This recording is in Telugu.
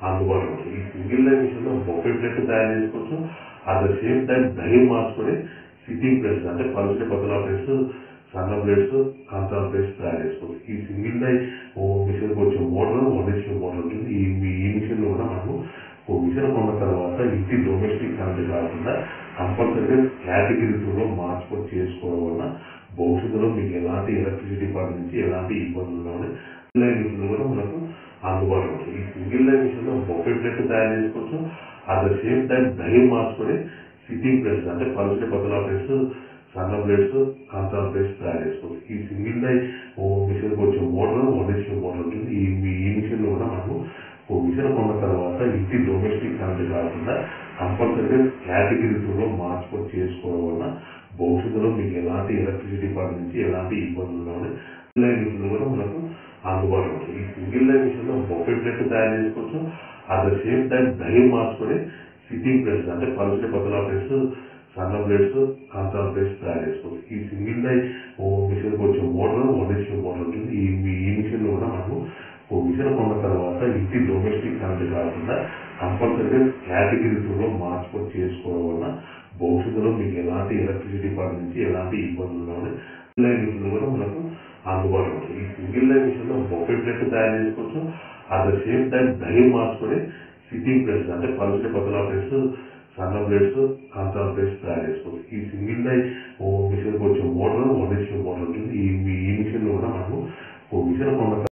అందుబాటులో ఉంటుంది ఈ సింగిల్ లైన్ మిషన్ లో బొఫే ప్లేట్ తయారు చేసుకోవచ్చు అట్ ద సేమ్ టైం దహి మార్చుకొని సిట్టింగ్ ప్లేట్స్ అంటే పలుచని పతలా ప్లేట్స్ సన్న ప్లేట్స్ కాంతాల ప్లేట్స్ తయారు చేసుకోవచ్చు ఈ సింగిల్ లైన్ మిషన్ వచ్చే మోటార్ వన్ హెచ్పి మోటార్ ఉంటుంది ఈ ఈ మిషన్ లో కూడా మనము ఓ మిషన్ కొన్న తర్వాత ఇంటి డొమెస్టిక్ కరెంట్ కాకుండా కంపల్సరీగా కేటగిరీలో మార్చుకొని చేసుకోవడం వల్ల భవిష్యత్తులో మీకు ఎలాంటి ఎలక్ట్రిసిటీ డిపార్ట్మెంట్ నుంచి ఎలాంటి ఇబ్బందులు ఉండవు లైన్ మిషన్ కూడా మనకు అందుబాటులో ఉంటుంది ఈ సింగిల్ లైన్ మిషన్ లో బొఫే ప్లేట్ తయారు చేసుకోవచ్చు అట్ ద సేమ్ టైం దహి మార్చుకొని సిట్టింగ్ ప్లేట్స్ అంటే పలుచని పతలా ప్లేట్స్ సన్న ప్లేట్స్ కాంతాల ప్లేట్స్ తయారు చేసుకోవచ్చు ఈ సింగిల్ లైన్ మిషన్ వచ్చే మోటార్ వన్ హెచ్పి మోటార్ ఉంటుంది ఈ ఈ మిషన్ లో కూడా మనము ఓ మిషన్ కొన్న తర్వాత ఇంటి డొమెస్టిక్ కరెంట్ కాకుండా కంపల్సరీగా కేటగిరీలో మార్చుకొని చేసుకోవడం వల్ల భవిష్యత్తులో మీకు ఎలాంటి ఎలక్ట్రిసిటీ డిపార్ట్మెంట్ నుంచి ఎలాంటి ఇబ్బందులు ఉండవు లైన్ మిషన్ కూడా మనకు అందుబాటులో ఉంటుంది ఈ సింగిల్ లైన్ మిషన్ లో బొఫే ప్లేట్ తయారు చేసుకోవచ్చు అట్ ద సేమ్ టైం దహి మార్చుకొని సిట్టింగ్ ప్లేట్స్ అంటే పలుచని పతలా ప్లేట్స్ సన్న ప్లేట్స్ కాంతాల ప్లేట్స్ తయారు చేసుకోవచ్చు ఈ సింగిల్ లైన్ మిషన్ వచ్చే మోటార్ వన్ హెచ్పి మోటార్ ఉంటుంది ఈ ఈ మిషన్ లో కూడా మనము ఓ మిషన్ కొన్న తర్వాత ఇంటి డొమెస్టిక్ కరెంట్ కాకుండా కంపల్సరీగా కేటగిరీలో మార్చుకొని చేసుకోవడం వల్ల భవిష్యత్తులో మీకు ఎలాంటి ఎలక్ట్రిసిటీ డిపార్ట్మెంట్ నుంచి ఎలాంటి ఇబ్బందులు ఉండవు లైన్ మిషన్ కూడా మనకు అందుబాటులో ఉంటుంది ఈ సింగిల్ లైన్ మిషన్ లో బొఫే ప్లేట్ తయారు చేసుకోవచ్చు అట్ ద సేమ్ టైం దహి మార్చుకొని సిట్టింగ్ ప్లేట్స్ అంటే పలుచని పతలా ప్లేట్స్ సన్న ప్లేట్స్ కాంతాల ప్లేట్స్ తయారు చేసుకోవచ్చు ఈ సింగిల్ లైన్ మిషన్ వచ్చే మోటార్ వన్ హెచ్పి మోటార్ ఉంటుంది ఈ ఈ మిషన్ లో కూడా మనము ఓ మిషన్ కొన్న